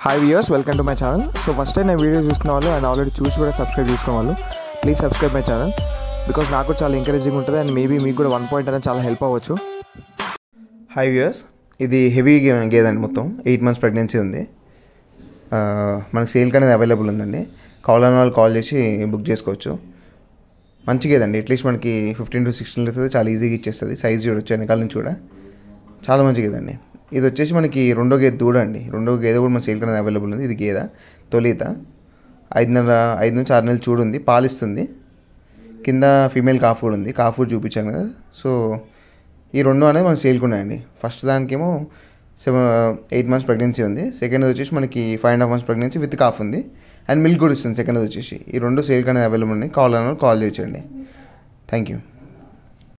hi viewers welcome to my channel so first time నేను video చూస్తున్న వాళ్ళు and already చూసి కూడా సబ్స్క్రైబ్ చేసుకున్న వాళ్ళు please subscribe my channel because నాకు కూడా చాలా ఎంకరేజింగ్ ఉంటుంది అండ్ మేబీ మీకు కూడా వన్ పాయింట్ అనేది చాలా హెల్ప్ అవ్వచ్చు హాయ్ వ్యూయర్స్ ఇది హెవీ గేదె అండి మొత్తం ఎయిట్ మంత్స్ ప్రెగ్నెన్సీ ఉంది ఆ, మనకి సేల్కి అనేది అవైలబుల్ ఉందండి కావాలని వాళ్ళు కాల్ చేసి బుక్ చేసుకోవచ్చు మంచి గేదె అండి అట్లీస్ట్ మనకి ఫిఫ్టీన్ టు సిక్స్టీన్ లీటర్స్ చాలా ఈజీగా ఇచ్చేస్తుంది సైజ్ చూడొచ్చు వెనకాల నుంచి కూడా చాలా మంచి గేదె అండి ఇది వచ్చేసి మనకి రెండో గేదె దూడ అండి రెండో గేదె కూడా మన సేల్కి అనేది అవైలబుల్ ఉంది ఇది గేదె తొలిత ఐదున్నర ఐదు నుంచి ఆరు నెలలు చూడుంది పాలిస్తుంది కింద ఫీమేల్ కాఫ్ కూడా ఉంది కాఫ్ కూడా చూపించాను కదా సో ఈ రెండు అనేది మనకి సేల్కి ఉన్నాయండి ఫస్ట్ దానికేమో సెవెన్ ఎయిట్ మంత్స్ ప్రెగ్నెన్సీ ఉంది సెకండ్ వచ్చేసి మనకి five and half months pregnancy with calf ఉంది అండ్ మిల్క్ కూడా ఇస్తుంది సెకండ్ వచ్చేసి ఈ రెండు సేల్కి అనేది అవైలబుల్ ఉన్నాయి కాల్ అన్న కాల్ చేయొచ్చండి థ్యాంక్ యూ